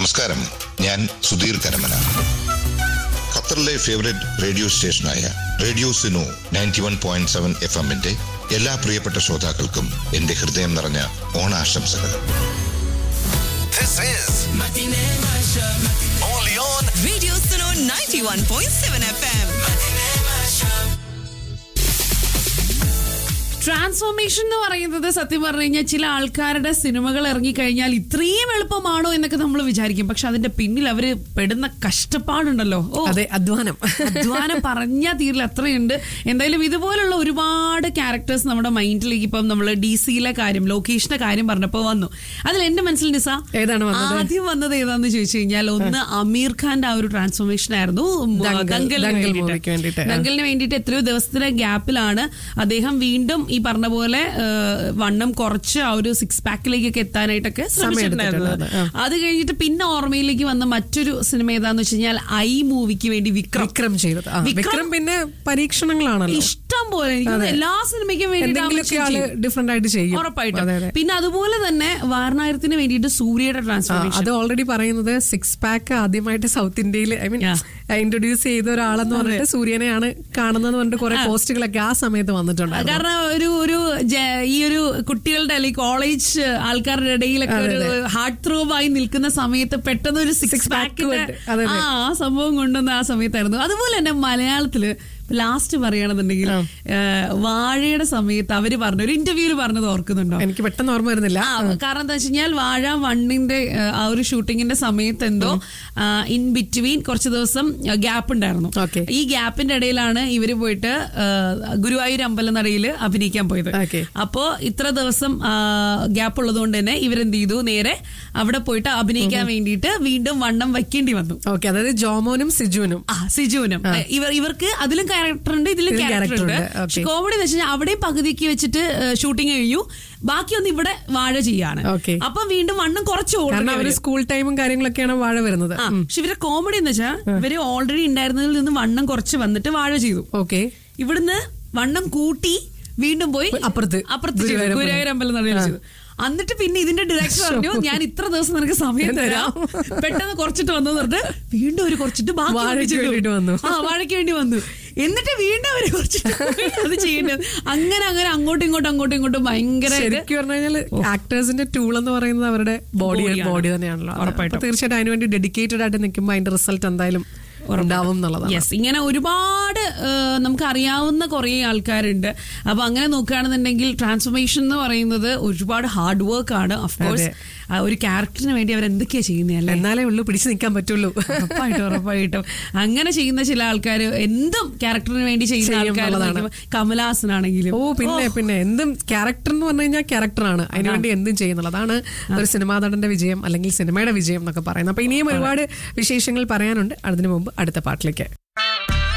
നമസ്കാരം ഞാൻ സുധീർ കരമന ഖത്തറിലെ ഫേവറേറ്റ് റേഡിയോ സ്റ്റേഷനായ radio Suno ninety one point seven F എമ്മിന്റെ എല്ലാ പ്രിയപ്പെട്ട ശ്രോതാക്കൾക്കും എന്റെ ഹൃദയം നിറഞ്ഞ ഓണാശംസകൾ This is only on Radio Suno 91.7 FM. Transformation എന്ന് പറയുന്നത് സത്യം പറഞ്ഞു കഴിഞ്ഞാൽ ചില ആൾക്കാരുടെ സിനിമകൾ ഇറങ്ങിക്കഴിഞ്ഞാൽ ഇത്രയും എളുപ്പമാണോ എന്നൊക്കെ നമ്മൾ വിചാരിക്കും പക്ഷെ അതിന്റെ പിന്നിൽ അവര് പെടുന്ന കഷ്ടപ്പാടുണ്ടല്ലോ ഓ അതെ അധ്വാനം അധ്വാനം പറഞ്ഞാൽ തീരില്ല അത്രയുണ്ട് എന്തായാലും ഇതുപോലുള്ള ഒരുപാട് ക്യാരക്ടേഴ്സ് നമ്മുടെ മൈൻഡിലേക്ക് ഇപ്പം നമ്മൾ ഡി സിയിലെ കാര്യം ലൊക്കേഷന്റെ കാര്യം പറഞ്ഞപ്പോൾ വന്നു അതിൽ എന്റെ മനസ്സിൽ നിസ ഏതാണ് വന്നത്? ആദ്യം വന്നത് ഏതാന്ന് ചോദിച്ചു കഴിഞ്ഞാൽ ഒന്ന് അമീർ ഖാന്റെ ആ ഒരു ട്രാൻസ്ഫോർമേഷൻ ആയിരുന്നു ദംഗൽ- ദംഗലിന് ദംഗൽ വേണ്ടിയിട്ട്. മൂവിക്ക് വേണ്ടിയിട്ട്. ദംഗലിന് വേണ്ടിയിട്ട് എത്രയോ ദിവസത്തിന്റെ ഗ്യാപ്പിലാണ് അദ്ദേഹം വീണ്ടും ഈ പറഞ്ഞ പോലെ ആ, വണ്ണം കുറച്ച് ആ ഒരു സിക്സ് പാക്കിലേക്കൊക്കെ എത്താനായിട്ടൊക്കെ ശ്രമിച്ചിട്ടുണ്ടായിരുന്നത് എടുത്തിട്ടുണ്ട്. അത് കഴിഞ്ഞിട്ട് പിന്നെ ഓർമ്മയിലേക്ക് വന്ന മറ്റൊരു സിനിമ ഏതാന്ന് വെച്ച് കഴിഞ്ഞാൽ ഐ മൂവിക്ക് വേണ്ടി വിക്രം വിക്രം ചെയ്തത് ആ, വിക്രം വിക്രം പിന്നെ പരീക്ഷണങ്ങളാണല്ലോ ഇഷ്ടം പോലെ എനിക്ക് തോന്നുന്നു എല്ലാ സിനിമയ്ക്കും വേണ്ടി എന്തെങ്കിലുമൊക്കെ ആള് ഡിഫറെന്റ് ആയിട്ട് ചെയ്യും ഉറപ്പായിട്ടും അതെ, അതെ. പിന്നെ അതുപോലെ തന്നെ വാരണായത്തിന് വേണ്ടിയിട്ട് സൂര്യയുടെ ആ, ട്രാൻസ്ഫോർമേഷൻ അത് ഓൾറെഡി പറയുന്നത് സിക്സ് പാക്ക് ആദ്യമായിട്ട് സൗത്ത് ഇന്ത്യയിൽ ഐ മീൻ Yeah. ഇൻട്രൊഡ്യൂസ് ചെയ്ത ഒരാളെന്ന് പറഞ്ഞിട്ട് സൂര്യനെയാണ് കാണുന്നത് പറഞ്ഞിട്ട് കുറെ പോസ്റ്റുകളൊക്കെ ആ സമയത്ത് വന്നിട്ടുണ്ടായിരുന്നു കാരണം ഒരു ഒരു ജ- ഈ ഒരു കുട്ടികളുടെ അല്ലെങ്കിൽ കോളേജ് ആൾക്കാരുടെ ഇടയിലൊക്കെ അതെ, ഒരു ഹാർട്ട് ത്രോബായി നിൽക്കുന്ന സമയത്ത് പെട്ടെന്ന് ഒരു സിക്സ് Six pack പാക്കിന്റെ കൊണ്ട്, അതെ, ആ അതെ. ആ സംഭവം കൊണ്ടുവന്ന ആ സമയത്തായിരുന്നു അതുപോലെ തന്നെ മലയാളത്തില് ലാസ്റ്റ് പറയുകയാണെന്നുണ്ടെങ്കിൽ ഏഹ്, വാഴയുടെ സമയത്ത് അവര് പറഞ്ഞ ഒരു ഇന്റർവ്യൂല് പറഞ്ഞത് ഓർക്കുന്നുണ്ടോ എനിക്ക് പെട്ടെന്ന് ഓർമ്മ വരുന്നില്ല ആ കാരണം എന്താ വെച്ച് കഴിഞ്ഞാൽ വാഴ വണ്ണിന്റെ ആ, ആ ഒരു ഷൂട്ടിങ്ങിന്റെ സമയത്ത് എന്തോ ഇൻ ബിറ്റ്വീൻ കുറച്ച് ദിവസം ഗ്യാപ്പ് ഉണ്ടായിരുന്നു Okay. ഈ ഗ്യാപ്പിന്റെ ഇടയിലാണ് ഇവര് പോയിട്ട് ആ, ഗുരുവായൂർ അമ്പലനടയിൽ അഭിനയിക്കാൻ പോയത് Okay. അപ്പോ ഇത്ര ദിവസം ഗ്യാപ്പ് ഉള്ളത് കൊണ്ട് തന്നെ ഇവരെന്ത് ചെയ്തു നേരെ അവിടെ പോയിട്ട് അഭിനയിക്കാൻ വേണ്ടിയിട്ട് വീണ്ടും വണ്ണം വയ്ക്കേണ്ടി വന്നു ഓക്കെ അതായത് ജോമോനും സിജുവിനും ആ സിജുവിനും ഇവർ ഇവർക്ക് അതിലും ക്യാരക്ടർ ഉണ്ട് ഇതിലും ഇതിലും ക്യാരക്ടർ character ഉണ്ട് ഉണ്ട്. Okay. പക്ഷെ കോമഡി എന്ന് വെച്ചാൽ അവിടെയും പകുതിക്ക് വെച്ചിട്ട് ഷൂട്ടിംഗ് കഴിഞ്ഞു ബാക്കിയൊന്നും ഇവിടെ വാഴ ചെയ്യാണ് Okay. അപ്പൊ വീണ്ടും വണ്ണം കുറച്ച് കാരണം ഓൾറെഡി അവര് സ്കൂൾ ടൈമും കാര്യങ്ങളൊക്കെയാണ് വാഴ വരുന്നത് ആ പക്ഷെ ഇവരെ കോമഡി എന്ന് വെച്ചാൽ ഇവര് ഓൾറെഡി ഉണ്ടായിരുന്നതിൽ നിന്ന് വണ്ണം കുറച്ച് വന്നിട്ട് വാഴ ചെയ്തു ഓക്കെ ഇവിടുന്ന് വണ്ണം കൂട്ടി വീണ്ടും പോയി അപ്പുറത്ത്. അപ്പുറത്ത് ചെയ്തു. ഗുരുവായൂർ അമ്പലം. ഗുരുവായൂർ അമ്പലം നടയിൽ ചെയ്തു എന്നിട്ട് പിന്നെ ഇതിന്റെ ഡയറക്ടർ പറഞ്ഞു ഞാൻ ഇത്ര ദിവസം നിനക്ക് സമയം തരാം പെട്ടെന്ന് കുറച്ചിട്ട് വന്നു പറഞ്ഞിട്ട് വീണ്ടും ഒരു കുറച്ചിട്ട് ബാക്കി വാഴയ്ക്ക് ഒന്നിച്ചിട്ടു. വേണ്ടിയിട്ട് വന്നു. ആ വാഴയ്ക്ക് വേണ്ടി വന്നു എന്നിട്ട് വീണ്ടും അവര് കുറച്ചിട്ട് പോയി അത് ചെയ്യേണ്ടത് അങ്ങനെ അങ്ങനെ അങ്ങോട്ടും ഇങ്ങോട്ടും അങ്ങോട്ടും ഇങ്ങോട്ടും ഭയങ്കര ശരിക്കും പറഞ്ഞു കഴിഞ്ഞാൽ ആക്ടേഴ്സിന്റെ ടൂൾ എന്ന് പറയുന്നത് അവരുടെ ബോഡി ബോഡിയാണ്. ബോഡി തന്നെയാണല്ലോ ഉറപ്പായിട്ടും. അപ്പൊ തീർച്ചയായിട്ടും അതിനുവേണ്ടി ഡെഡിക്കേറ്റഡ് ആയിട്ട് നിൽക്കുമ്പോൾ അതിന്റെ റിസൾട്ട് എന്തായാലും ഉണ്ടാവും എന്നുള്ളതാണ് യെസ് ഇങ്ങനെ ഒരുപാട് ഏഹ്, നമുക്ക് അറിയാവുന്ന കുറേ ആൾക്കാരുണ്ട് അപ്പൊ അങ്ങനെ നോക്കുകയാണെന്നുണ്ടെങ്കിൽ ട്രാൻസ്ഫോർമേഷൻ എന്ന് പറയുന്നത് ഒരുപാട് ഹാർഡ് വർക്ക് ആണ് കോഴ്സ് ഒരു ക്യാരക്ടറിന് വേണ്ടി അവർ എന്തൊക്കെയാ ചെയ്യുന്നതല്ലേ എന്നാലേ ഉള്ളൂ പിടിച്ചു നിൽക്കാൻ പറ്റുള്ളൂ ഉറപ്പായിട്ടും ഉറപ്പായിട്ടും അങ്ങനെ ചെയ്യുന്ന ചില ആൾക്കാർ എന്തും ക്യാരക്ടറിന് വേണ്ടി ചെയ്യുന്ന ചെയ്യും ആൾക്കാർ എന്നുള്ളതാണ്. കമലഹാസനാണെങ്കിലും ഓ പിന്നെ പിന്നെ എന്തും ക്യാരക്ടർ എന്ന് പറഞ്ഞു കഴിഞ്ഞാൽ ക്യാരക്ടറാണ് അതിനുവേണ്ടി എന്തും ചെയ്യുന്നത് അതാണ് ഒരു സിനിമാ നടന്റെ വിജയം അല്ലെങ്കിൽ സിനിമയുടെ വിജയം എന്നൊക്കെ പറയുന്നത് അപ്പൊ ഇനിയും ഒരുപാട് വിശേഷങ്ങൾ പറയാനുണ്ട് അതിനു മുമ്പ് അടുത്ത പാട്ടിലേക്ക്